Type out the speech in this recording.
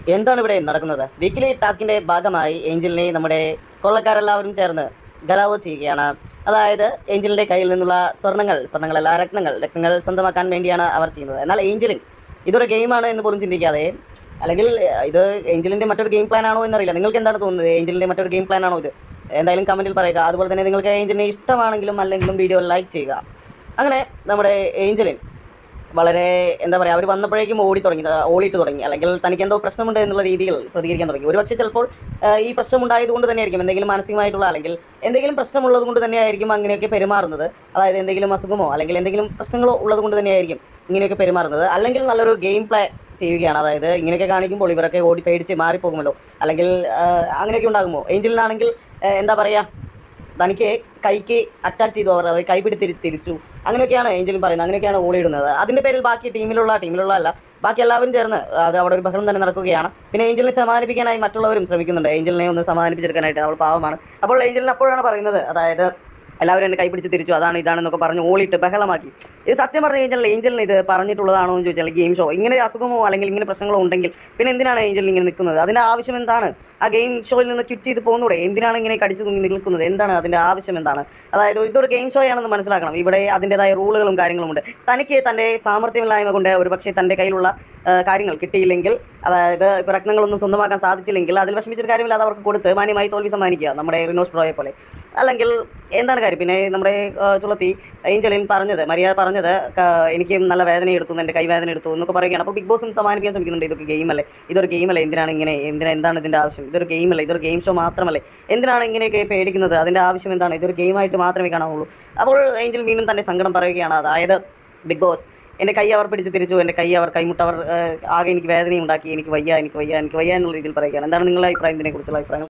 എന്താണ് ഇവിടെ നടക്കുന്നത് വീക്കിലി ടാസ്കിന്റെ ഭാഗമായി ഏഞ്ചലിനെ നമ്മുടെ കൊള്ളക്കാരെല്ലാവരും ചേർന്ന് ഗലാവോ ചെയ്യുകയാണ് അതായത് ഏഞ്ചലിന്റെ കയ്യിൽ നിന്നുള്ള സ്വർണ്ണങ്ങൾ സ്വർണ്ണങ്ങളല്ല രത്നങ്ങൾ രത്നങ്ങൾ സ്വന്തമാക്കാൻ വേണ്ടിയാണ് അവർ ചെയ്യുന്നത് എന്നാൽ ഏഞ്ചലിൻ ഇതൊരു ഗെയിമാണ് എന്ന് പോലും ചിന്തിക്കാതെ അല്ലെങ്കിൽ ഏഹ്, ഇത് ഏഞ്ചലിന്റെ മറ്റൊരു ഗെയിം പ്ലാൻ ആണോ എന്നറിയില്ല നിങ്ങൾക്ക് എന്താണ് തോന്നുന്നത് ഏഞ്ചലിന്റെ മറ്റൊരു ഗെയിം പ്ലാൻ ആണോ ഇത് എന്തായാലും കമന്റിൽ പറയുക അതുപോലെ തന്നെ നിങ്ങൾക്ക് ഏഞ്ചലിനെ ഇഷ്ടമാണെങ്കിലും അല്ലെങ്കിലും വീഡിയോ ലൈക്ക് ചെയ്യുക അങ്ങനെ നമ്മുടെ ഏഞ്ചലിൻ വളരെ എന്താ പറയുക അവർ വന്നപ്പോഴേക്കും ഓടി തുടങ്ങി ആ, ഓടിയിട്ട് തുടങ്ങി അല്ലെങ്കിൽ തനിക്ക് എന്തോ പ്രശ്നമുണ്ട് എന്നുള്ള രീതിയിൽ പ്രതികരിക്കാൻ തുടങ്ങി ഒരുപക്ഷെ ചിലപ്പോൾ ആ, ഈ പ്രശ്നം ഉണ്ടായത് കൊണ്ട് തന്നെയായിരിക്കും എന്തെങ്കിലും മാനസികമായിട്ടുള്ള അല്ലെങ്കിൽ എന്തെങ്കിലും പ്രശ്നമുള്ളത് കൊണ്ട് തന്നെയായിരിക്കും അങ്ങനെയൊക്കെ പെരുമാറുന്നത് അതായത് എന്തെങ്കിലും അസുഖമോ അല്ലെങ്കിൽ എന്തെങ്കിലും പ്രശ്നങ്ങളോ ഉള്ളത് കൊണ്ട് തന്നെയായിരിക്കും ഇങ്ങനെയൊക്കെ പെരുമാറുന്നത് അല്ലെങ്കിൽ നല്ലൊരു ഗെയിം പ്ലേ ചെയ്യുകയാണ് അതായത് ഇങ്ങനെയൊക്കെ കാണിക്കുമ്പോൾ ഇവരൊക്കെ ഓടി പേടിച്ച് മാറിപ്പോകുമല്ലോ അല്ലെങ്കിൽ ആ, അങ്ങനെയൊക്കെ ഉണ്ടാകുമോ ഏഞ്ചലിനാണെങ്കിൽ ആ, എന്താ പറയുക തനിക്ക് കൈക്ക് അറ്റാച്ച് ചെയ്തു അവർ അത് കൈപിടി തിരി തിരിച്ചു അങ്ങനെയൊക്കെയാണ് ഏഞ്ചലും പറയുന്നത് അങ്ങനെയൊക്കെയാണ് ഓളിയിടുന്നത് അതിന്റെ പേരിൽ ബാക്കി ടീമിലുള്ള ടീമിലുള്ള അല്ല ബാക്കി എല്ലാവരും ചേർന്ന് അത് അവിടെ ഒരു ബഹളം തന്നെ നടക്കുകയാണ് പിന്നെ ഏഞ്ചലിനെ സമാധാനിപ്പിക്കാനായി മറ്റുള്ളവരും ശ്രമിക്കുന്നുണ്ട് ഏഞ്ചലിനെ ഒന്ന് സമാധാനിപ്പിച്ചെടുക്കാനായിട്ട് അവൾ പാവമാണ് അപ്പോൾ ഏഞ്ചലിന് അപ്പോഴാണ് പറയുന്നത് അതായത് എല്ലാവരും എന്നെ കൈപിടിച്ച് തിരിച്ചു അതാണ് ഇതാണെന്നൊക്കെ പറഞ്ഞ് ഓളിയിട്ട് ബഹളമാക്കി ഇത് സത്യം പറഞ്ഞു കഴിഞ്ഞാൽ ഏഞ്ചലിന് ഇത് പറഞ്ഞിട്ടുള്ളതാണോ എന്ന് ചോദിച്ചാൽ ഗെയിം ഷോ ഇങ്ങനെ ഒരു അസുഖമോ അല്ലെങ്കിൽ ഇങ്ങനെ പ്രശ്നങ്ങളോ ഉണ്ടെങ്കിൽ പിന്നെ എന്തിനാണ് ഏഞ്ചൽ ഇങ്ങനെ നിൽക്കുന്നത് അതിൻ്റെ ആവശ്യം എന്താണ് ആ ഗെയിം ഷോയിൽ നിന്ന് ക്വിറ്റ് ചെയ്ത് പോകുന്നൂടെ എന്തിനാണ് ഇങ്ങനെ കടിച്ചു തൂങ്ങി നിൽക്കുന്നത് എന്താണ് അതിൻ്റെ ആവശ്യം എന്താണ് അതായത് ഇതൊരു ഗെയിം ഷോ ആണെന്ന് മനസ്സിലാക്കണം ഇവിടെ അതിൻ്റെതായ റൂളുകളും കാര്യങ്ങളുമുണ്ട് തനിക്ക് തൻ്റെ സാമർഥ്യമില്ലായ്മ കൊണ്ട് ഒരു പക്ഷേ തൻ്റെ കയ്യിലുള്ള ആ, കാര്യങ്ങൾ കിട്ടിയില്ലെങ്കിൽ അതായത് ഇപ്പോൾ രത്നങ്ങളൊന്നും സ്വന്തമാക്കാൻ സാധിച്ചില്ലെങ്കിൽ അതിൽ വിഷമിച്ചൊരു കാര്യമില്ല അത് അവർക്ക് കൊടുത്ത് മാന്യമായി തോൽവി സമ്മാനിക്കുക നമ്മുടെ റിനോസ് പ്രോയെ പോലെ അല്ലെങ്കിൽ എന്താണ് കാര്യം പിന്നെ നമ്മുടെ ആ, ചുളത്തി ഏഞ്ചലിൻ പറഞ്ഞത് മര്യാദ പറഞ്ഞത് ക- എനിക്ക് നല്ല വേദന എടുത്തു എൻ്റെ കൈവേദന എടുത്തു എന്നൊക്കെ പറയുകയാണ് അപ്പോൾ ബിഗ് ബോസും സമ്മാനിക്കാൻ ശ്രമിക്കുന്നുണ്ട് ഇതൊക്കെ ഗെയിമല്ലേ ഇതൊരു ഗെയിമല്ലേ എന്തിനാണ് ഇങ്ങനെ എന്തിനാ എന്താണ് ഇതിൻ്റെ ആവശ്യം ഇതൊരു ഗെയിമല്ലേ ഇതൊരു ഗെയിം ഷോ മാത്രമല്ലേ എന്തിനാണ് ഇങ്ങനെയൊക്കെ പേടിക്കുന്നത് അതിൻ്റെ ആവശ്യം എന്താണ് ഇതൊരു ഗെയിമായിട്ട് മാത്രമേ കാണാവുള്ളൂ അപ്പോൾ ഏഞ്ചൽ വീണ്ടും തൻ്റെ സങ്കടം പറയുകയാണ് അതായത് ബിഗ് ബോസ് എൻ്റെ കൈ അവർ പിടിച്ച് തിരിച്ചു എൻ്റെ കൈ അവർ കൈമുട്ടവർ ആകെ എനിക്ക് വേദനയും ഉണ്ടാക്കി എനിക്ക് വയ്യ എനിക്ക് വയ്യ എനിക്ക് വയ്യ എന്നുള്ള രീതിയിൽ പറയുകയാണ് എന്താണ് നിങ്ങളുടെ അഭിപ്രായം ഇതിനെക്കുറിച്ചുള്ള അഭിപ്രായം